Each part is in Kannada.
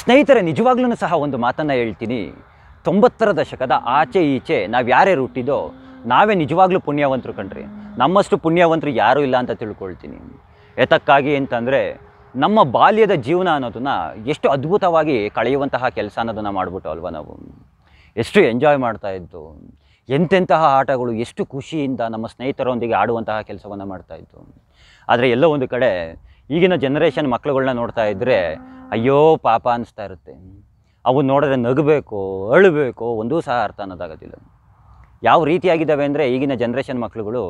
ಸ್ನೇಹಿತರೆ ನಿಜವಾಗ್ಲೂ ಸಹ ಒಂದು ಮಾತನ್ನು ಹೇಳ್ತೀನಿ ತೊಂಬತ್ತರ ದಶಕದ ಆಚೆ ಈಚೆ ನಾವು ಯಾರೇ ಹುಟ್ಟಿದೋ ನಾವೇ ನಿಜವಾಗ್ಲೂ ಪುಣ್ಯವಂತರು ಕಣ್ರಿ ನಮ್ಮಷ್ಟು ಪುಣ್ಯವಂತರು ಯಾರೂ ಇಲ್ಲ ಅಂತ ತಿಳ್ಕೊಳ್ತೀನಿ ಏತಕ್ಕಾಗಿ ಅಂತಂದರೆ ನಮ್ಮ ಬಾಲ್ಯದ ಜೀವನ ಅನ್ನೋದನ್ನ ಎಷ್ಟು ಅದ್ಭುತವಾಗಿ ಕಳೆಯುವಂತಹ ಕೆಲಸ ಅನ್ನೋದನ್ನು ಮಾಡಿಬಿಟ್ಟು ಅಲ್ವಾ ನಾವು ಎಷ್ಟು ಎಂಜಾಯ್ ಮಾಡ್ತಾ ಇದ್ದು ಎಂತೆಂತಹ ಆಟಗಳು ಎಷ್ಟು ಖುಷಿಯಿಂದ ನಮ್ಮ ಸ್ನೇಹಿತರೊಂದಿಗೆ ಆಡುವಂತಹ ಕೆಲಸವನ್ನು ಮಾಡ್ತಾ ಇದ್ದು ಆದರೆ ಎಲ್ಲೋ ಒಂದು ಕಡೆ ಈಗಿನ ಜನ್ರೇಷನ್ ಮಕ್ಳುಗಳ್ನ ನೋಡ್ತಾ ಇದ್ದರೆ ಅಯ್ಯೋ ಪಾಪ ಅನಿಸ್ತಾ ಇರುತ್ತೆ ಅವು ನೋಡಿದ್ರೆ ನಗಬೇಕು ಅಳಬೇಕು ಒಂದೂ ಸಹ ಅರ್ಥ ಅನ್ನೋದಾಗೋದಿಲ್ಲ ಯಾವ ರೀತಿಯಾಗಿದ್ದಾವೆ ಅಂದರೆ ಈಗಿನ ಜನ್ರೇಷನ್ ಮಕ್ಳುಗಳು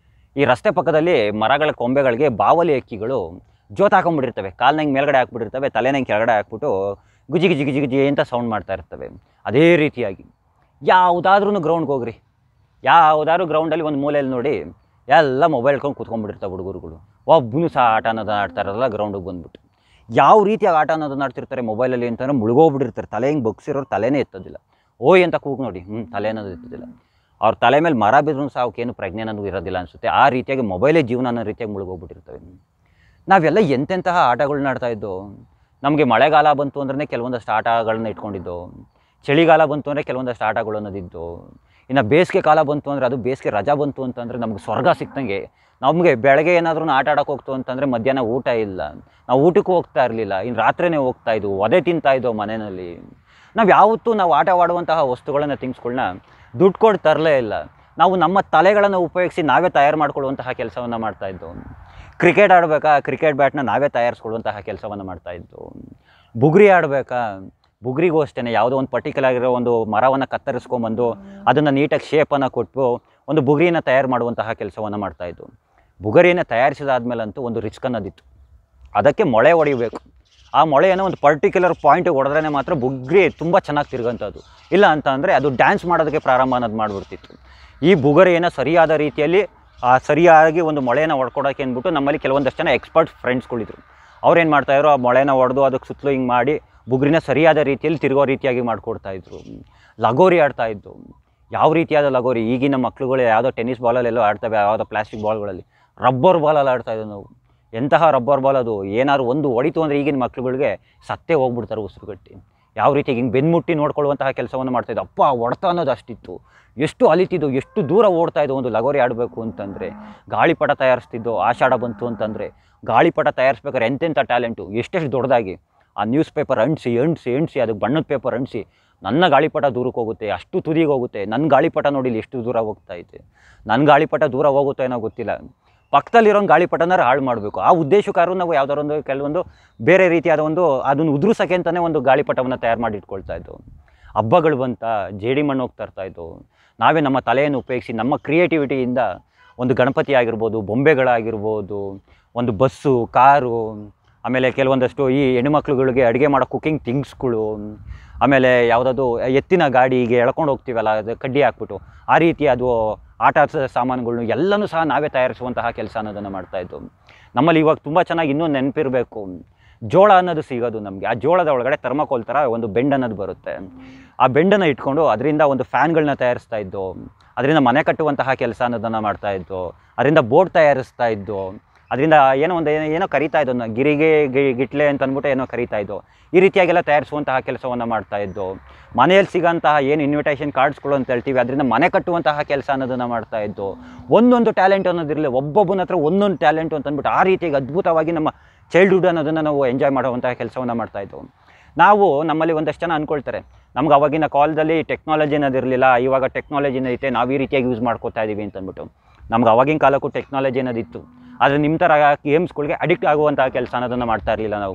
ಈ ರಸ್ತೆ ಪಕ್ಕದಲ್ಲಿ ಮರಗಳ ಕೊಂಬೆಗಳಿಗೆ ಬಾವಲಿ ಅಕ್ಕಿಗಳು ಜೋತ್ ಹಾಕೊಂಡ್ಬಿಟ್ಟಿರ್ತವೆ ಕಾಲ್ನ ಹಿಂಗೆ ಮೇಲ್ಗಡೆ ಹಾಕ್ಬಿಟ್ಟಿರ್ತವೆ ತಲೆನ ಹಿಂಗೆ ಕೆಳಗಡೆ ಹಾಕ್ಬಿಟ್ಟು ಗುಜಿ ಗುಜಿ ಗುಜಿ ಗುಜಿ ಅಂತ ಸೌಂಡ್ ಮಾಡ್ತಾ ಇರ್ತವೆ ಅದೇ ರೀತಿಯಾಗಿ ಯಾವುದಾದ್ರೂ ಗ್ರೌಂಡ್ಗೆ ಹೋಗ್ರಿ ಯಾವುದಾದ್ರು ಗ್ರೌಂಡಲ್ಲಿ ಒಂದು ಮೂಲೆಯಲ್ಲಿ ನೋಡಿ ಎಲ್ಲ ಮೊಬೈಲ್ ಕೊಂಡು ಕೂತ್ಕೊಂಡ್ಬಿಟ್ಟಿರ್ತಾವೆ ಹುಡುಗರುಗಳು ಒಬ್ಬನು ಸಹ ಆಟ ಅನ್ನೋದನ್ನ ಆಡ್ತಾ ಇರೋಲ್ಲ ಗ್ರೌಂಡಿಗೆ ಬಂದ್ಬಿಟ್ಟು ಯಾವ ರೀತಿಯಾಗಿ ಆಟ ಅನ್ನೋದನ್ನ ಆಡ್ತಿರ್ತಾರೆ ಮೊಬೈಲಲ್ಲಿ ಅಂತಂದ್ರೆ ಮುಳುಗೋಗ್ಬಿಟ್ಟಿರ್ತಾರೆ ತಲೆ ಹಿಂಗೆ ಬಗ್ಸಿರೋರು ತಲೆನೇ ಎತ್ತೋದಿಲ್ಲ ಓಯ್ ಅಂತ ಕೂಗ್ ನೋಡಿ ಹ್ಞೂ ತಲೆ ಅನ್ನೋದು ಎತ್ತೋದಿಲ್ಲ ಅವ್ರ ತಲೆ ಮೇಲೆ ಮರ ಬಿದ್ರೂ ಸಹ ಅವಕ್ಕೇನು ಪ್ರಜ್ಞೆ ಅನ್ನೋದು ಇರೋದಿಲ್ಲ ಅನಿಸುತ್ತೆ ಆ ರೀತಿಯಾಗಿ ಮೊಬೈಲೇ ಜೀವನ ಅನ್ನೋ ರೀತಿಯಾಗಿ ಮುಳುಗೋಗ್ಬಿಟ್ಟಿರ್ತವೆ ನಾವೆಲ್ಲ ಎಂತೆಂತಹ ಆಟಗಳ್ನ ಆಡ್ತಾ ಇದ್ದೋ ನಮಗೆ ಮಳೆಗಾಲ ಬಂತು ಅಂದ್ರೆ ಕೆಲವೊಂದಷ್ಟು ಆಟಗಳನ್ನ ಇಟ್ಕೊಂಡಿದ್ದು ಚಳಿಗಾಲ ಬಂತು ಅಂದರೆ ಕೆಲವೊಂದಷ್ಟು ಆಟಗಳು ಅನ್ನೋದಿದ್ದು ಇನ್ನು ಬೇಸಿಗೆ ಕಾಲ ಬಂತು ಅಂದರೆ ಅದು ಬೇಸಿಗೆ ರಜಾ ಬಂತು ಅಂತಂದರೆ ನಮಗೆ ಸ್ವರ್ಗ ಸಿಕ್ತಂಗೆ ನಮಗೆ ಬೆಳಗ್ಗೆ ಏನಾದ್ರೂ ಆಟ ಆಡೋಕೆ ಹೋಗ್ತು ಅಂತಂದರೆ ಮಧ್ಯಾಹ್ನ ಊಟ ಇಲ್ಲ ನಾವು ಊಟಕ್ಕೂ ಹೋಗ್ತಾ ಇರಲಿಲ್ಲ ಇನ್ನು ರಾತ್ರಿನೇ ಹೋಗ್ತಾ ಇದ್ವು ಒದೆ ತಿಂತಾ ಇದ್ದೋ ಮನೆಯಲ್ಲಿ ನಾವು ಯಾವತ್ತೂ ನಾವು ಆಟವಾಡುವಂತಹ ವಸ್ತುಗಳನ್ನು ಥಿಂಗ್ಸ್ಗಳನ್ನ ದುಡ್ಡು ಕೊಟ್ಟು ತರಲೇ ಇಲ್ಲ ನಾವು ನಮ್ಮ ತಲೆಗಳನ್ನು ಉಪಯೋಗಿಸಿ ನಾವೇ ತಯಾರು ಮಾಡ್ಕೊಳ್ಳುವಂತಹ ಕೆಲಸವನ್ನು ಮಾಡ್ತಾ ಇದ್ದೋ ಕ್ರಿಕೆಟ್ ಆಡಬೇಕಾ ಕ್ರಿಕೆಟ್ ಬ್ಯಾಟ್ನ ನಾವೇ ತಯಾರಿಸ್ಕೊಳ್ಳುವಂತಹ ಕೆಲಸವನ್ನು ಮಾಡ್ತಾ ಇದ್ದು ಬುಗುರಿ ಆಡಬೇಕಾ ಬುಗುರಿಗೂ ಅಷ್ಟೇ ಯಾವುದೋ ಒಂದು ಪರ್ಟಿಕ್ಯುಲರ್ ಆಗಿರೋ ಒಂದು ಮರವನ್ನು ಕತ್ತರಿಸ್ಕೊಂಬಂದು ಅದನ್ನು ನೀಟಾಗಿ ಶೇಪನ್ನು ಕೊಟ್ಟು ಒಂದು ಬುಗುರಿನ ತಯಾರು ಮಾಡುವಂತಹ ಕೆಲಸವನ್ನು ಮಾಡ್ತಾ ಇದ್ದು ಬುಗುರಿನ ತಯಾರಿಸಿದಾದ್ಮೇಲಂತೂ ಒಂದು ರಿಸ್ಕ್ ಅನ್ನೋದಿತ್ತು ಅದಕ್ಕೆ ಮೊಳೆ ಹೊಡಿಬೇಕು ಆ ಮೊಳೆಯನ್ನು ಒಂದು ಪರ್ಟಿಕ್ಯುಲರ್ ಪಾಯಿಂಟಿಗೆ ಹೊಡೆದ್ರೆ ಮಾತ್ರ ಬುಗ್ರಿ ತುಂಬ ಚೆನ್ನಾಗಿ ತಿರುಗಂಥದ್ದು ಇಲ್ಲ ಅಂತ ಅಂದರೆ ಅದು ಡ್ಯಾನ್ಸ್ ಮಾಡೋದಕ್ಕೆ ಪ್ರಾರಂಭ ಅನ್ನೋದು ಮಾಡಿಬಿಡ್ತಿತ್ತು ಈ ಬುಗರೆಯನ್ನು ಸರಿಯಾದ ರೀತಿಯಲ್ಲಿ ಆ ಸರಿಯಾಗಿ ಒಂದು ಮೊಳೆನ ಹೊಡ್ಕೊಡೋಕೆ ಅಂದ್ಬಿಟ್ಟು ನಮ್ಮಲ್ಲಿ ಕೆಲವೊಂದಷ್ಟು ಜನ ಎಕ್ಸ್ಪರ್ಟ್ ಫ್ರೆಂಡ್ಸ್ಗಳಿದ್ರು ಅವ್ರೇನು ಮಾಡ್ತಾಯಿದ್ರು ಆ ಮೊಳೆನ ಹೊಡೆದು ಅದಕ್ಕೆ ಸುತ್ತಲೂ ಹಿಂಗೆ ಮಾಡಿ ಬುಗ್ರಿನ ಸರಿಯಾದ ರೀತಿಯಲ್ಲಿ ತಿರುಗೋ ರೀತಿಯಾಗಿ ಮಾಡಿಕೊಡ್ತಾಯಿದ್ರು ಲಗೋರಿ ಆಡ್ತಾಯಿದ್ದು ಯಾವ ರೀತಿಯಾದ ಲಗೋರಿ ಈಗಿನ ಮಕ್ಳುಗಳು ಯಾವುದೋ ಟೆನ್ನಿಸ್ ಬಾಲಲ್ಲೆಲ್ಲೋ ಆಡ್ತವೆ ಯಾವುದೋ ಪ್ಲಾಸ್ಟಿಕ್ ಬಾಲ್ಗಳಲ್ಲಿ ರಬ್ಬರ್ ಬಾಲಲ್ಲಿ ಆಡ್ತಾ ಇದ್ದೋ ನಾವು ಎಂತಹ ರಬ್ಬರ್ ಬಾಲ್ ಅದು ಏನಾದ್ರು ಒಂದು ಹೊಡಿತು ಅಂದರೆ ಈಗಿನ ಮಕ್ಳುಗಳಿಗೆ ಸತ್ತೇ ಹೋಗ್ಬಿಡ್ತಾರೆ ಉಸಿರುಗಟ್ಟಿ ಯಾವ ರೀತಿ ಹಿಂಗೆ ಬೆನ್ಮುಟ್ಟಿ ನೋಡ್ಕೊಳ್ಳುವಂತಹ ಕೆಲಸವನ್ನು ಮಾಡ್ತಾಯಿದ್ದು ಅಪ್ಪ ಹೊಡ್ತ ಅನ್ನೋದು ಅಷ್ಟಿತ್ತು ಎಷ್ಟು ಅಲಿತಿದ್ದು ಎಷ್ಟು ದೂರ ಓಡ್ತಾ ಇದ್ದು ಒಂದು ಲಗೋರಿ ಆಡಬೇಕು ಅಂತಂದರೆ ಗಾಳಿಪಟ ತಯಾರಿಸ್ತಿದ್ದು ಆಷಾಢ ಬಂತು ಅಂತಂದರೆ ಗಾಳಿಪಟ ತಯಾರಿಸ್ಬೇಕಾದ್ರೆ ಎಂತೆಂಥ ಟ್ಯಾಲೆಂಟು ಎಷ್ಟೆಷ್ಟು ದೊಡ್ಡದಾಗಿ ಆ ನ್ಯೂಸ್ ಪೇಪರ್ ಅಂಟಿಸಿ ಅಂಟಿಸಿ ಅಂಟಿಸಿ ಅದಕ್ಕೆ ಬಣ್ಣದ ಪೇಪರ್ ಅಂಟಿಸಿ ನನ್ನ ಗಾಳಿಪಟ ದೂರಕ್ಕೆ ಹೋಗುತ್ತೆ ಅಷ್ಟು ತುದಿಗೆ ಹೋಗುತ್ತೆ ನನ್ನ ಗಾಳಿಪಟ ನೋಡಿ ಇಲ್ಲಿ ಎಷ್ಟು ದೂರ ಹೋಗ್ತಾ ಐತೆ ನನ್ನ ಗಾಳಿಪಟ ದೂರ ಹೋಗುತ್ತೆ ಏನೋ ಗೊತ್ತಿಲ್ಲ ಪಕ್ಕದಲ್ಲಿರೋ ಗಾಳಿಪಟನಾರು ಹಾಳು ಮಾಡಬೇಕು ಆ ಉದ್ದೇಶಕ್ಕಾದ್ರೂ ನಾವು ಯಾವ್ದಾರೊಂದು ಕೆಲವೊಂದು ಬೇರೆ ರೀತಿಯಾದ ಒಂದು ಅದನ್ನು ಉದುರಿಸೋಕೆ ಅಂತಲೇ ಒಂದು ಗಾಳಿಪಟವನ್ನು ತಯಾರು ಮಾಡಿ ಇಟ್ಕೊಳ್ತಾ ಇದ್ದು ಹಬ್ಬಗಳು ಬಂತ ಜೇಡಿ ಮಣ್ಣು ಹೋಗ್ತಾ ಇರ್ತಾ ಇದ್ದು ನಾವೇ ನಮ್ಮ ತಲೆಯನ್ನು ಉಪಯೋಗಿಸಿ ನಮ್ಮ ಕ್ರಿಯೇಟಿವಿಟಿಯಿಂದ ಒಂದು ಗಣಪತಿ ಆಗಿರ್ಬೋದು ಬೊಂಬೆಗಳಾಗಿರ್ಬೋದು ಒಂದು ಬಸ್ಸು ಕಾರು ಆಮೇಲೆ ಕೆಲವೊಂದಷ್ಟು ಈ ಹೆಣ್ಮಕ್ಳುಗಳಿಗೆ ಅಡುಗೆ ಮಾಡೋ ಕುಕಿಂಗ್ ಥಿಂಗ್ಸ್ಗಳು ಆಮೇಲೆ ಯಾವುದಾದ್ರು ಎತ್ತಿನ ಗಾಡಿಗೆ ಎಳ್ಕೊಂಡು ಹೋಗ್ತೀವಲ್ಲ ಅದು ಕಡ್ಡಿ ಹಾಕ್ಬಿಟ್ಟು ಆ ರೀತಿ ಅದು ಆಟ ಆಡ್ಸೋ ಸಾಮಾನುಗಳ್ನು ಎಲ್ಲನೂ ಸಹ ನಾವೇ ತಯಾರಿಸುವಂತಹ ಕೆಲಸ ಅನ್ನೋದನ್ನು ಮಾಡ್ತಾಯಿದ್ದು ನಮ್ಮಲ್ಲಿ ಇವಾಗ ತುಂಬ ಚೆನ್ನಾಗಿ ಇನ್ನೂ ನೆನಪಿರಬೇಕು ಜೋಳ ಅನ್ನೋದು ಸಿಗೋದು ನಮಗೆ ಆ ಜೋಳದ ಒಳಗಡೆ ಥರ್ಮಾಕೋಲ್ ಥರ ಒಂದು ಬೆಂಡ್ ಅನ್ನೋದು ಬರುತ್ತೆ ಆ ಬೆಂಡನ್ನು ಇಟ್ಕೊಂಡು ಅದರಿಂದ ಒಂದು ಫ್ಯಾನ್ಗಳನ್ನ ತಯಾರಿಸ್ತಾ ಇದ್ದು ಅದರಿಂದ ಮನೆ ಕಟ್ಟುವಂತಹ ಕೆಲಸ ಅನ್ನೋದನ್ನು ಮಾಡ್ತಾ ಇದ್ದು ಅದರಿಂದ ಬೋಟ್ ತಯಾರಿಸ್ತಾ ಇದ್ದು ಅದರಿಂದ ಏನೋ ಒಂದು ಏನೋ ಏನೋ ಕರಿತಾ ಇದ್ದು ಅದನ್ನ ಗಿರಿಗೆ ಗಿ- ಗಿಟ್ಲೆ ಅಂತ ಅಂದ್ಬಿಟ್ಟು ಏನೋ ಕರಿತಾ ಇದ್ದು ಈ ರೀತಿಯಾಗೆಲ್ಲ ತಯಾರಿಸುವಂತಹ ಕೆಲಸವನ್ನು ಮಾಡ್ತಾ ಇದ್ದು ಮನೆಯಲ್ಲಿ ಸಿಗೋಂತಹ ಏನು ಇನ್ವಿಟೇಷನ್ ಕಾರ್ಡ್ಸ್ಗಳು ಅಂತ ಹೇಳ್ತೀವಿ ಅದರಿಂದ ಮನೆ ಕಟ್ಟುವಂತಹ ಕೆಲಸ ಅನ್ನೋದನ್ನು ಮಾಡ್ತಾ ಇದ್ದು ಒಂದೊಂದು ಟ್ಯಾಲೆಂಟ್ ಅನ್ನೋದಿರಲಿ ಒಬ್ಬೊಬ್ಬನ ಹತ್ರ ಒಂದೊಂದು ಟ್ಯಾಲೆಂಟು ಅಂತ ಅಂದ್ಬಿಟ್ಟು ಆ ರೀತಿಯಾಗಿ ಅದ್ಭುತವಾಗಿ ನಮ್ಮ ಚೈಲ್ಡ್ಹುಡ್ ಅನ್ನೋದನ್ನು ನಾವು ಎಂಜಾಯ್ ಮಾಡುವಂತಹ ಕೆಲಸವನ್ನು ಮಾಡ್ತಾ ಇದ್ದು ನಾವು ನಮ್ಮಲ್ಲಿ ಒಂದಷ್ಟು ಜನ ಅಂದ್ಕೊಳ್ತಾರೆ ನಮ್ಗೆ ಅವಾಗಿನ ಕಾಲದಲ್ಲಿ ಟೆಕ್ನಾಲಜಿ ಅನ್ನೋದಿರಲಿಲ್ಲ ಇವಾಗ ಟೆಕ್ನಾಲಜಿನ ಐತೆ ನಾವು ಈ ರೀತಿಯಾಗಿ ಯೂಸ್ ಮಾಡ್ಕೋತಾ ಇದ್ದೀವಿ ಅಂತ ಅಂದ್ಬಿಟ್ಟು ನಮ್ಗೆ ಅವಾಗಿನ ಕಾಲಕ್ಕೂ ಟೆಕ್ನಾಲಜಿ ಅನ್ನೋದಿತ್ತು ಆದರೆ ನಿಮ್ಮ ಥರ ಗೇಮ್ಸ್ಗಳಿಗೆ ಅಡಿಕ್ಟ್ ಆಗುವಂತಹ ಕೆಲಸ ಅನ್ನೋದನ್ನು ಮಾಡ್ತಾ ಇರಲಿಲ್ಲ ನಾವು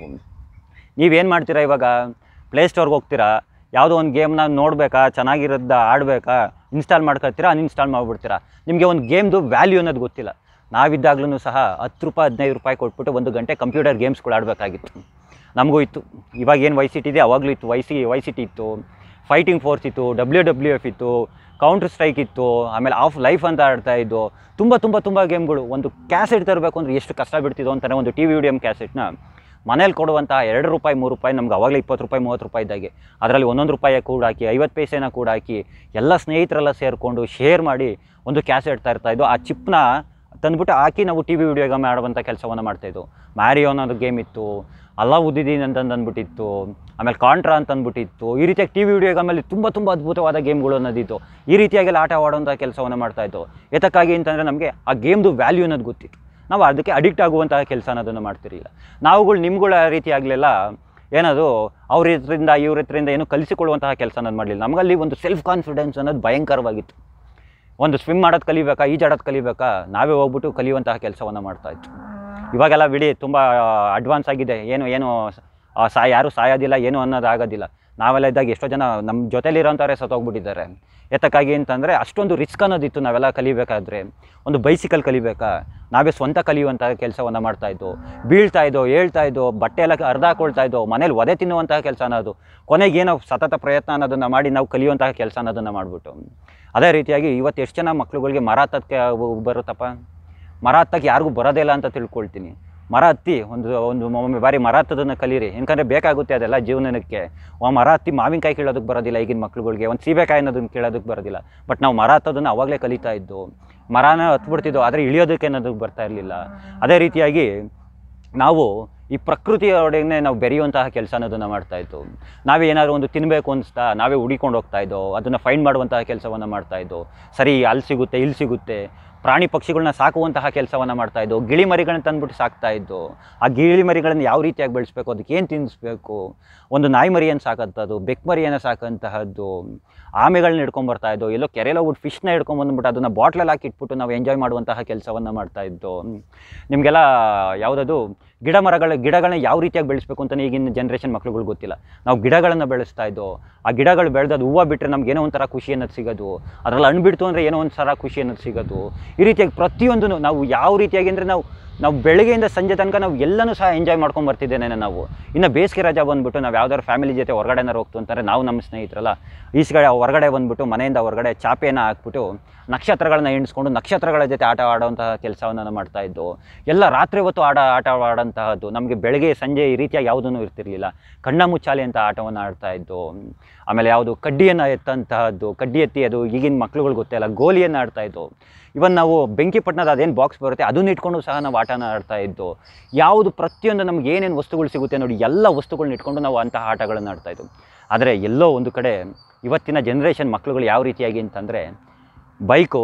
ನೀವೇನು ಮಾಡ್ತೀರಾ ಇವಾಗ ಪ್ಲೇಸ್ಟೋರ್ಗೆ ಹೋಗ್ತೀರಾ ಯಾವುದೋ ಒಂದು ಗೇಮ್ನ ನೋಡಬೇಕಾ ಚೆನ್ನಾಗಿರೋದ ಆಡಬೇಕಾ ಇನ್ಸ್ಟಾಲ್ ಮಾಡ್ಕೊತೀರಾ ಅನ್ಇನ್ಸ್ಟಾಲ್ ಮಾಡಿಬಿಡ್ತೀರಾ ನಿಮಗೆ ಒಂದು ಗೇಮ್ದು ವ್ಯಾಲ್ಯೂ ಅನ್ನೋದು ಗೊತ್ತಿಲ್ಲ ನಾವಿದ್ದಾಗ್ಲೂ ಸಹ ಹತ್ತು ರೂಪಾಯಿ ಹದಿನೈದು ರೂಪಾಯಿ ಕೊಟ್ಬಿಟ್ಟು ಒಂದು ಗಂಟೆ ಕಂಪ್ಯೂಟರ್ ಗೇಮ್ಸ್ಗಳು ಆಡಬೇಕಾಗಿತ್ತು ನಮಗೂ ಇತ್ತು ಇವಾಗ ಏನು ವೈ ಸಿಟಿ ಇದೆ ಅವಾಗಲೂ ಇತ್ತು ವೈ ಸಿ ವೈ ಸಿಟಿ ಇತ್ತು ಫೈಟಿಂಗ್ ಫೋರ್ಸ್ ಇತ್ತು ಡಬ್ಲ್ಯೂ ಡಬ್ಲ್ಯೂ ಎಫ್ ಇತ್ತು ಕೌಂಟರ್ ಸ್ಟ್ರೈಕ್ ಇತ್ತು ಆಮೇಲೆ ಆಫ್ ಲೈಫ್ ಅಂತ ಆಡ್ತಾ ಇದ್ದು ತುಂಬ ತುಂಬ ತುಂಬ ಗೇಮ್ಗಳು ಒಂದು ಕ್ಯಾಸೆಟ್ ತರಬೇಕು ಅಂದರೆ ಎಷ್ಟು ಕಷ್ಟ ಬಿಡ್ತಿದ್ದೋ ಅಂತಾನೆ ಒಂದು ಟಿ ವಿ ವಿಡಿಯಮ್ ಕ್ಯಾಸೆಟ್ನ ಮನೇಲಿ ಕೊಡುವಂಥ ಎರಡು ರೂಪಾಯಿ ಮೂರು ರೂಪಾಯಿ ನಮ್ಗೆ ಅವಾಗಲೇ ಇಪ್ಪತ್ತು ರೂಪಾಯಿ ಮೂವತ್ತು ರೂಪಾಯಿ ಇದ್ದಾಗೆ ಅದರಲ್ಲಿ ಒಂದೊಂದು ರೂಪಾಯಿ ಕೂಡ ಹಾಕಿ ಐವತ್ತು ಪೈಸೆನ ಕೂಡ ಹಾಕಿ ಎಲ್ಲ ಸ್ನೇಹಿತರೆಲ್ಲ ಸೇರಿಕೊಂಡು ಶೇರ್ ಮಾಡಿ ಒಂದು ಕ್ಯಾಸೆಟ್ ತರ್ತಾ ಇದ್ದು ಆ ಚಿಪ್ನ ತಂದ್ಬಿಟ್ಟು ಹಾಕಿ ನಾವು ಟಿ ವಿ ವಿಡಿಯೋ ಗೇಮ್ ಆಡುವಂಥ ಕೆಲಸವನ್ನು ಮಾಡ್ತಾಯಿದ್ದು ಮ್ಯಾರಿಯೋ ಅನ್ನೋದು ಗೇಮ್ ಇತ್ತು ಅಲಾವುದ್ದೀನ್ ಅಂತಂದು ಅಂದ್ಬಿಟ್ಟಿತ್ತು ಆಮೇಲೆ ಕಾಂಟ್ರಾ ಅಂತ ಅಂದ್ಬಿಟ್ಟಿತ್ತು ಈ ರೀತಿಯಾಗಿ ಟಿ ವಿ ವಿಡಿಯೋ ಆಮೇಲೆ ತುಂಬ ತುಂಬ ಅದ್ಭುತವಾದ ಗೇಮ್ಗಳು ಅನ್ನೋದಿತ್ತು ಈ ರೀತಿಯಾಗೆಲ್ಲ ಆಟ ಆಡುವಂಥ ಕೆಲಸವನ್ನು ಮಾಡ್ತಾಯಿತ್ತು ಎತಕ್ಕಾಗಿ ಅಂತಂದರೆ ನಮಗೆ ಆ ಗೇಮ್ದು ವ್ಯಾಲ್ಯೂ ಅನ್ನೋದು ಗೊತ್ತಿತ್ತು ನಾವು ಅದಕ್ಕೆ ಅಡಿಕ್ಟ್ ಆಗುವಂತಹ ಕೆಲಸ ಅನ್ನೋದನ್ನು ಮಾಡ್ತಿರಲಿಲ್ಲ ನಾವುಗಳು ನಿಮ್ಗಳ ರೀತಿಯಾಗಲೆಲ್ಲ ಏನದು ಅವ್ರ ಹತ್ರಿಂದ ಇವ್ರ ಹತ್ರಿಂದ ಏನು ಕಲಿಸಿಕೊಳ್ಳುವಂತಹ ಕೆಲಸ ಅನ್ನೋದು ಮಾಡಲಿಲ್ಲ ನಮಗಲ್ಲಿ ಒಂದು ಸೆಲ್ಫ್ ಕಾನ್ಫಿಡೆನ್ಸ್ ಅನ್ನೋದು ಭಯಂಕರವಾಗಿತ್ತು ಒಂದು ಸ್ವಿಮ್ ಮಾಡೋದು ಕಲಿಬೇಕಾ ಈಜಾಡೋದು ಕಲಿಬೇಕಾ ನಾವೇ ಹೋಗ್ಬಿಟ್ಟು ಕಲಿಯುವಂತಹ ಕೆಲಸವನ್ನು ಮಾಡ್ತಾಯಿತ್ತು ಇವಾಗೆಲ್ಲ ಬಿಡಿ ತುಂಬ ಅಡ್ವಾನ್ಸ್ ಆಗಿದೆ ಏನು ಏನು ಆ, ಸಾ ಯಾರೂ ಸಾಯೋದಿಲ್ಲ ಏನು ಅನ್ನೋದು ಆಗೋದಿಲ್ಲ ನಾವೆಲ್ಲ ಇದ್ದಾಗ ಎಷ್ಟೋ ಜನ ನಮ್ಮ ಜೊತೆಲಿರೋಂಥವ್ರೆ ಸತ್ತೋಗ್ಬಿಟ್ಟಿದ್ದಾರೆ ಎತ್ತಕ್ಕಾಗಿ ಅಂತಂದರೆ ಅಷ್ಟೊಂದು ರಿಸ್ಕ್ ಅನ್ನೋದಿತ್ತು ನಾವೆಲ್ಲ ಕಲಿಬೇಕಾದ್ರೆ ಒಂದು ಬೈಸಿಕಲ್ ಕಲಿಬೇಕಾ ನಾವೇ ಸ್ವಂತ ಕಲಿಯುವಂಥ ಕೆಲಸವನ್ನು ಮಾಡ್ತಾಯಿದ್ದು ಬೀಳ್ತಾ ಇದ್ದೋ ಹೇಳ್ತಾ ಇದ್ದೋ ಬಟ್ಟೆ ಎಲ್ಲ ಅರ್ಧ ಹಾಕೊಳ್ತಾ ಇದ್ದೋ ಮನೇಲಿ ಒದೆ ತಿನ್ನುವಂತಹ ಕೆಲಸ ಅನ್ನೋದು ಕೊನೆಗೆ ಏನೋ ಸತತ ಪ್ರಯತ್ನ ಅನ್ನೋದನ್ನು ಮಾಡಿ ನಾವು ಕಲಿಯುವಂತಹ ಕೆಲಸ ಅನ್ನೋದನ್ನು ಮಾಡಿಬಿಟ್ಟು ಅದೇ ರೀತಿಯಾಗಿ ಇವತ್ತು ಎಷ್ಟು ಜನ ಮಕ್ಳುಗಳಿಗೆ ಮರ ಹತ್ತಕ್ಕೆ ಬರುತ್ತಪ್ಪ ಮರ ಹತ್ತಕ್ಕೆ ಯಾರಿಗೂ ಬರೋದೇ ಇಲ್ಲ ಅಂತ ತಿಳ್ಕೊಳ್ತೀನಿ ಮರ ಹತ್ತಿ ಒಂದು ಒಂದು ಒಮ್ಮೆ ಬಾರಿ ಮರ ಹತ್ತೋದನ್ನು ಕಲೀರಿ ಯಾಕಂದರೆ ಬೇಕಾಗುತ್ತೆ ಅದೆಲ್ಲ ಜೀವನಕ್ಕೆ ಆ ಮರ ಹತ್ತಿ ಮಾವಿನಕಾಯಿ ಕೀಳೋದಕ್ಕೆ ಬರೋದಿಲ್ಲ ಈಗಿನ ಮಕ್ಳುಗಳಿಗೆ ಒಂದು ಸೀಬೆಕಾಯಿ ಅನ್ನೋದನ್ನು ಕೀಳೋದಕ್ಕೆ ಬರೋದಿಲ್ಲ ಬಟ್ ನಾವು ಮರ ಹತ್ತೋದನ್ನು ಅವಾಗಲೇ ಕಲಿತಾ ಇದ್ದು ಮರನ ಹತ್ಬಿಡ್ತಿದ್ದೋ ಆದರೆ ಇಳಿಯೋದಕ್ಕೆ ಅನ್ನೋದಕ್ಕೆ ಬರ್ತಾ ಇರಲಿಲ್ಲ ಅದೇ ರೀತಿಯಾಗಿ ನಾವು ಈ ಪ್ರಕೃತಿಯೊಡನೆ ನಾವು ಬೆರೆಯುವಂತಹ ಕೆಲಸ ಅನ್ನೋದನ್ನು ಮಾಡ್ತಾ ಇದ್ದು ನಾವೇ ಏನಾದರೂ ಒಂದು ತಿನ್ನಬೇಕು ಅನಿಸ್ತಾ ನಾವೇ ಹುಡಿಕೊಂಡು ಹೋಗ್ತಾ ಇದ್ದೋ ಅದನ್ನು ಫೈಂಡ್ ಮಾಡುವಂತಹ ಕೆಲಸವನ್ನು ಮಾಡ್ತಾ ಇದ್ದೋ ಸರಿ ಅಲ್ಲಿ ಸಿಗುತ್ತೆ ಇಲ್ಲಿ ಸಿಗುತ್ತೆ ಪ್ರಾಣಿ ಪಕ್ಷಿಗಳನ್ನ ಸಾಕುವಂತಹ ಕೆಲಸವನ್ನು ಮಾಡ್ತಾ ಇದ್ದು ಗಿಳಿ ಮರಿಗಳನ್ನ ತಂದ್ಬಿಟ್ಟು ಸಾಕ್ತಾ ಇದ್ದು ಆ ಗಿಳಿ ಮರಿಗಳನ್ನು ಯಾವ ರೀತಿಯಾಗಿ ಬೆಳೆಸ್ಬೇಕು ಅದಕ್ಕೆ ಏನು ತಿನ್ನಿಸ್ಬೇಕು ಒಂದು ನಾಯಿ ಮರಿಯನ್ನು ಸಾಕಂಥದ್ದು ಬೆಕ್ ಮರಿಯನ್ನು ಸಾಕಂತಹದ್ದು ಆಮೆಗಳನ್ನ ಹಿಡ್ಕೊಂಡ್ ಬರ್ತಾ ಇದ್ದು ಎಲ್ಲೋ ಕೆರೆಯಲ್ಲಿ ಹೋಗ್ಬಿಟ್ಟು ಫಿಶ್ನ ಹಿಡ್ಕೊಂಡ್ ಬಂದ್ಬಿಟ್ಟು ಅದನ್ನು ಬಾಟ್ಲಲ್ಲಿ ಹಾಕಿ ಇಟ್ಬಿಟ್ಟು ನಾವು ಎಂಜಾಯ್ ಮಾಡುವಂತಹ ಕೆಲಸವನ್ನು ಮಾಡ್ತಾ ಇದ್ದು ನಿಮಗೆಲ್ಲ ಯಾವುದದು ಗಿಡ ಮರಗಳ ಗಿಡಗಳನ್ನ ಯಾವ ರೀತಿಯಾಗಿ ಬೆಳೆಸ್ಬೇಕು ಅಂತಲೇ ಈಗಿನ ಜನ್ರೇಷನ್ ಮಕ್ಳುಗಳು ಗೊತ್ತಿಲ್ಲ ನಾವು ಗಿಡಗಳನ್ನು ಬೆಳೆಸ್ತಾ ಇದ್ದೋ ಆ ಗಿಡಗಳು ಬೆಳೆದದು ಹೂವು ಬಿಟ್ಟರೆ ನಮ್ಗೆ ಏನೋ ಒಂಥರ ಖುಷಿ ಅನ್ನೋದು ಸಿಗೋದು ಅದರಲ್ಲಿ ಹಣ್ಣು ಬಿಡ್ತು ಅಂದರೆ ಏನೋ ಒಂಥರ ಖುಷಿ ಅನ್ನೋದು ಸಿಗೋದು ಈ ರೀತಿಯಾಗಿ ಪ್ರತಿಯೊಂದೂ ನಾವು ಯಾವ ರೀತಿಯಾಗಿ ಅಂದರೆ ನಾವು ನಾವು ಬೆಳಗ್ಗೆಯಿಂದ ಸಂಜೆ ತನಕ ನಾವು ಎಲ್ಲನೂ ಸಹ ಎಂಜಾಯ್ ಮಾಡ್ಕೊಂಡು ಬರ್ತಿದ್ದೇನೆ ನಾವು ಇನ್ನು ಬೇಸಿಗೆ ರಜಾ ಬಂದುಬಿಟ್ಟು ನಾವು ಯಾವ್ದಾದ್ರು ಫ್ಯಾಮಿಲಿ ಜೊತೆ ಹೊರಗಡೆನಾರು ಹೋಗ್ತು ಅಂತಾರೆ ನಾವು ನಮ್ಮ ಸ್ನೇಹಿತರಲ್ಲ ಈಸ್ಗಡೆ ಹೊರಗಡೆ ಬಂದುಬಿಟ್ಟು ಮನೆಯಿಂದ ಹೊರಗಡೆ ಚಾಪೆಯನ್ನು ಹಾಕ್ಬಿಟ್ಟು ನಕ್ಷತ್ರಗಳನ್ನ ಎಣಿಸ್ಕೊಂಡು ನಕ್ಷತ್ರಗಳ ಜೊತೆ ಆಟ ಆಡುವಂತಹ ಕೆಲಸವನ್ನು ನಾವು ಮಾಡ್ತಾ ಇದ್ದು ಎಲ್ಲ ರಾತ್ರಿ ಹೊತ್ತು ಆಡ ಆಟ ಆಡೋಂತಹದ್ದು ನಮಗೆ ಬೆಳಗ್ಗೆ ಸಂಜೆ ಈ ರೀತಿಯಾಗಿ ಯಾವುದೂ ಇರ್ತಿರ್ಲಿಲ್ಲ ಕಣ್ಣ ಮುಚ್ಚಾಲೆ ಅಂತ ಆಟವನ್ನು ಆಡ್ತಾ ಇದ್ದು ಆಮೇಲೆ ಯಾವುದು ಕಡ್ಡಿಯನ್ನು ಎತ್ತಂತಹದ್ದು ಕಡ್ಡಿ ಎತ್ತಿ ಅದು ಈಗಿನ ಮಕ್ಳುಗಳು ಗೊತ್ತಿಲ್ಲ ಗೋಲಿಯನ್ನು ಆಡ್ತಾ ಇದ್ದು ಇವನ್ ನಾವು ಬೆಂಕಿಪಟ್ಟಣದ ಅದೇನು ಬಾಕ್ಸ್ ಬರುತ್ತೆ ಅದನ್ನ ಇಟ್ಕೊಂಡು ಸಹ ನಾವು ಆಟನ ಆಡ್ತಾ ಇದ್ದು ಯಾವುದು ಪ್ರತಿಯೊಂದು ನಮ್ಗೆ ಏನೇನು ವಸ್ತುಗಳು ಸಿಗುತ್ತೆ ನೋಡಿ ಎಲ್ಲ ವಸ್ತುಗಳನ್ನ ಇಟ್ಕೊಂಡು ನಾವು ಅಂತಹ ಆಟಗಳನ್ನು ಆಡ್ತಾ ಇದ್ದು ಆದರೆ ಎಲ್ಲೋ ಒಂದು ಕಡೆ ಇವತ್ತಿನ ಜನ್ರೇಷನ್ ಮಕ್ಳುಗಳು ಯಾವ ರೀತಿಯಾಗಿ ಅಂತಂದರೆ ಬೈಕು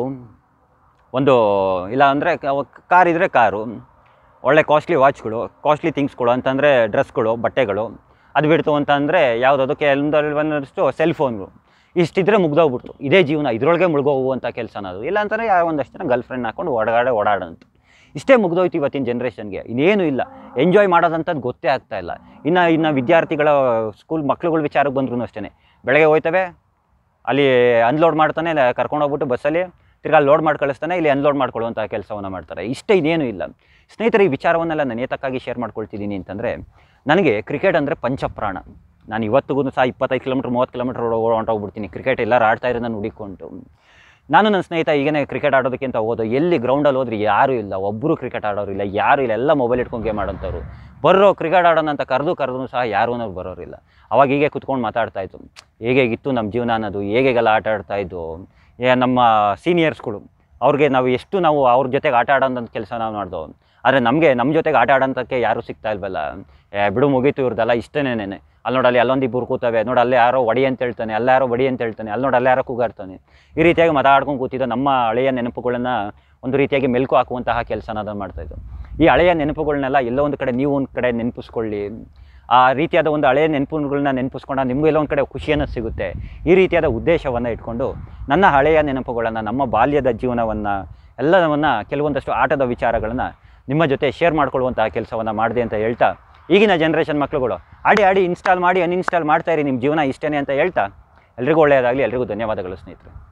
ಒಂದು ಇಲ್ಲ ಅಂದರೆ ಕಾರ್ ಇದ್ದರೆ ಕಾರು ಒಳ್ಳೆ ಕಾಸ್ಟ್ಲಿ ವಾಚ್ಗಳು ಕಾಸ್ಟ್ಲಿ ಥಿಂಗ್ಸ್ಗಳು ಅಂತಂದರೆ ಡ್ರೆಸ್ಗಳು ಬಟ್ಟೆಗಳು ಅದು ಬಿಡ್ತು ಅಂತಂದರೆ ಯಾವುದಾದ್ರು ಕೆಲವೊಂದು ಒಂದಷ್ಟು ಸೆಲ್ ಫೋನ್ಗಳು ಇಷ್ಟಿದ್ರೆ ಮುಗ್ದೋಗ್ಬಿಡ್ತು ಇದೇ ಜೀವನ ಇದರೊಳಗೆ ಮುಳುಗೋಗುವಂಥ ಕೆಲಸ ಅದು ಇಲ್ಲ ಅಂತಂದರೆ ಯಾವ ಒಂದಷ್ಟು ಜನ ಗರ್ಲ್ ಫ್ರೆಂಡ್ ಹಾಕೊಂಡು ಓಡಾಡೆ ಓಡಾಡೋಂಥ ಇಷ್ಟೇ ಮುಗ್ದೋಯ್ತು ಇವತ್ತಿನ ಜನ್ರೇಷನ್ಗೆ ಇನ್ನೇನು ಇಲ್ಲ ಎಂಜಾಯ್ ಮಾಡೋದಂಥದ್ದು ಗೊತ್ತೇ ಆಗ್ತಾ ಇಲ್ಲ ಇನ್ನು ಇನ್ನು ವಿದ್ಯಾರ್ಥಿಗಳ ಸ್ಕೂಲ್ ಮಕ್ಳುಗಳ ವಿಚಾರಕ್ಕೆ ಬಂದ್ರೂ ಅಷ್ಟೇ ಬೆಳಗ್ಗೆ ಹೋಯ್ತವೆ ಅಲ್ಲಿ ಅನ್ಲೋಡ್ ಮಾಡ್ತಾನೆ ಇಲ್ಲ ಕರ್ಕೊಂಡು ಹೋಗ್ಬಿಟ್ಟು ಬಸ್ಸಲ್ಲಿ ತಿರ್ಗಾ ಲೋಡ್ ಮಾಡಿ ಕಳಿಸ್ತಾನೆ ಇಲ್ಲಿ ಅನ್ಲೋಡ್ ಮಾಡ್ಕೊಳ್ಳುವಂಥ ಕೆಲಸವನ್ನು ಮಾಡ್ತಾರೆ ಇಷ್ಟೇ ಇದೇನು ಇಲ್ಲ ಸ್ನೇಹಿತರೆ ಈ ವಿಚಾರವನ್ನೆಲ್ಲ ನಾನು ಏತಕ್ಕಾಗಿ ಶೇರ್ ಮಾಡ್ಕೊಳ್ತಿದ್ದೀನಿ ಅಂತಂದರೆ ನನಗೆ ಕ್ರಿಕೆಟ್ ಅಂದರೆ ಪಂಚಪ್ರಾಣ ನಾನು ಇವತ್ತಿಗೂ ಸಹ ಇಪ್ಪತ್ತೈದು ಕಿಲೋಮೀಟ್ರ್ ಮೂವತ್ತು ಕಿಲೋಮೀಟ್ರ್ ಹೊಂಟೋಗ್ಬಿಡ್ತೀನಿ ಕ್ರಿಕೆಟ್ ಎಲ್ಲರೂ ಆಡ್ತಾ ಇರೋ ನಾನು ಹುಡಿಕೊಂಡು ನಾನು ನನ್ನ ಸ್ನೇಹಿತ ಈಗನೇ ಕ್ರಿಕೆಟ್ ಆಡೋದಕ್ಕೆ ಅಂತ ಹೋದೋ ಎಲ್ಲಿ ಗ್ರೌಂಡಲ್ಲಿ ಹೋದ್ರೆ ಯಾರೂ ಇಲ್ಲ ಒಬ್ಬರು ಕ್ರಿಕೆಟ್ ಆಡೋರು ಇಲ್ಲ ಯಾರೂ ಇಲ್ಲ ಎಲ್ಲ ಮೊಬೈಲ್ ಇಟ್ಕೊಂಡು ಗೇಮ್ ಆಡೋಂಥವ್ರು ಬರ್ರೋ ಕ್ರಿಕೆಟ್ ಆಡೋಣ ಅಂತ ಕರೆದು ಕರೆದು ಸಹ ಯಾರೂ ಅನ್ನೋರು ಬರೋರಿಲ್ಲ ಅವಾಗ ಹೀಗೆ ಕುತ್ಕೊಂಡು ಮಾತಾಡ್ತಾ ಇತ್ತು ಹೇಗೇಗಿತ್ತು ನಮ್ಮ ಜೀವನ ಅನ್ನೋದು ಹೇಗೆಲ್ಲ ಆಟ ಆಡ್ತಾ ಇದ್ದು ಏ ನಮ್ಮ ಸೀನಿಯರ್ಸ್ಗಳು ಅವ್ರಿಗೆ ನಾವು ಎಷ್ಟು ನಾವು ಅವ್ರ ಜೊತೆಗೆ ಆಟ ಆಡೋಂಥ ಕೆಲಸ ನಾವು ಮಾಡ್ದೋ ಆದರೆ ನಮಗೆ ನಮ್ಮ ಜೊತೆಗೆ ಆಟ ಆಡೋಂಥಕ್ಕೆ ಯಾರೂ ಸಿಗ್ತಾ ಇಲ್ವಲ್ಲ ಏ ಬಿಡು ಮುಗೀತು ಇವ್ರದ್ದೆಲ್ಲ ಇಷ್ಟೇನೇನೆ ಅಲ್ಲಿ ನೋಡಿ ಅಲ್ಲಿ ಅಲ್ಲೊಂದು ಇಬ್ಬರು ಕೂತವೆ ನೋಡಿ ಅಲ್ಲೇ ಯಾರೋ ಒಡಿ ಅಂತ ಹೇಳ್ತಾನೆ ಅಲ್ಲೇ ಯಾರೋ ಬಡಿ ಅಂತ ಹೇಳ್ತಾನೆ ಅಲ್ಲಿ ನೋಡಿ ಅಲ್ಲೇ ಯಾರೋ ಕೂಗಾಡ್ತಾನೆ ಈ ರೀತಿಯಾಗಿ ಮಾತಾಡ್ಕೊಂಡು ಕೂತಿದ್ದ ನಮ್ಮ ಹಳೆಯ ನೆನಪುಗಳನ್ನು ಒಂದು ರೀತಿಯಾಗಿ ಮೆಲುಕು ಹಾಕುವಂತಹ ಕೆಲಸನ ಅದನ್ನು ಮಾಡ್ತಾಯಿದ್ದು ಈ ಹಳೆಯ ನೆನಪುಗಳನ್ನೆಲ್ಲ ಎಲ್ಲೋ ಒಂದು ಕಡೆ ನೀವು ಒಂದು ಕಡೆ ನೆನಪಿಸ್ಕೊಳ್ಳಿ ಆ ರೀತಿಯಾದ ಒಂದು ಹಳೆಯ ನೆನಪುಗಳನ್ನ ನೆನಪಿಸ್ಕೊಂಡಾಗ ನಿಮಗೂ ಎಲ್ಲೋ ಒಂದು ಕಡೆ ಖುಷಿಯನ್ನು ಸಿಗುತ್ತೆ ಈ ರೀತಿಯಾದ ಉದ್ದೇಶವನ್ನು ಇಟ್ಕೊಂಡು ನನ್ನ ಹಳೆಯ ನೆನಪುಗಳನ್ನು ನಮ್ಮ ಬಾಲ್ಯದ ಜೀವನವನ್ನು ಎಲ್ಲವನ್ನು ಕೆಲವೊಂದಷ್ಟು ಆಟದ ವಿಚಾರಗಳನ್ನು ನಿಮ್ಮ ಜೊತೆ ಶೇರ್ ಮಾಡ್ಕೊಳ್ಳುವಂತಹ ಕೆಲಸವನ್ನು ಮಾಡಿದೆ ಅಂತ ಹೇಳ್ತಾ ಈಗಿನ ಜನ್ರೇಷನ್ ಮಕ್ಳುಗಳು ಆಡಿ ಆಡಿ ಇನ್ಸ್ಟಾಲ್ ಮಾಡಿ ಅನ್ಇನ್ಸ್ಟಾಲ್ ಮಾಡ್ತಾ ಇರಿ ನಿಮ್ಮ ಜೀವನ ಇಷ್ಟೇ ಅಂತ ಹೇಳ್ತಾ ಎಲ್ರಿಗೂ ಒಳ್ಳೆಯದಾಗಲಿ ಎಲ್ರಿಗೂ ಧನ್ಯವಾದಗಳು ಸ್ನೇಹಿತರೆ